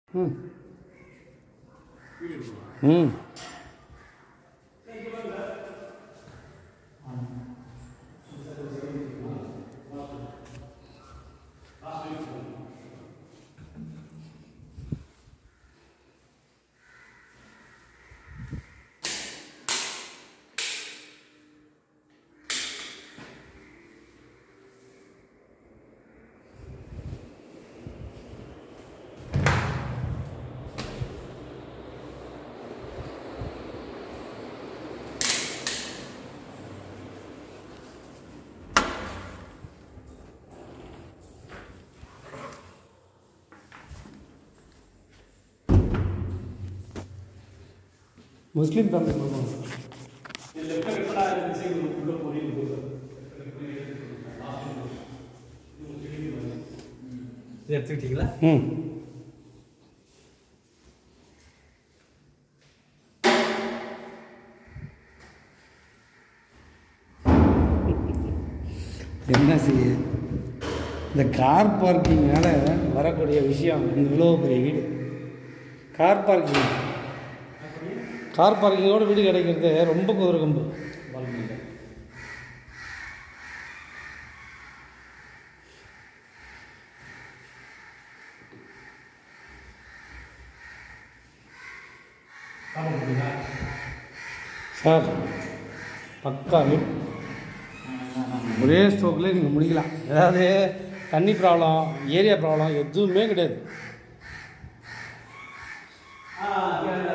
ம் ம் முஸ்லீம் ஃபேமிலி போகணும் இது எடுத்துக்கிட்டீங்களா ம் என்ன செய்ய இந்த கார் பார்க்கிங்னால வரக்கூடிய விஷயம் இந்த இவ்வளோ பெரிய வீடு கார் பார்க்கிங் கார் பார்க்கிங்கோட வீடு கிடைக்கிறது ரொம்ப குதிரை கம்பு சார் பக்கா வீடு ஒரே ஸ்ட்ரோக்கில் நீங்கள் முடிக்கலாம் அதாவது தண்ணி ப்ராப்ளம் ஏரியா ப்ராப்ளம் எதுவுமே கிடையாது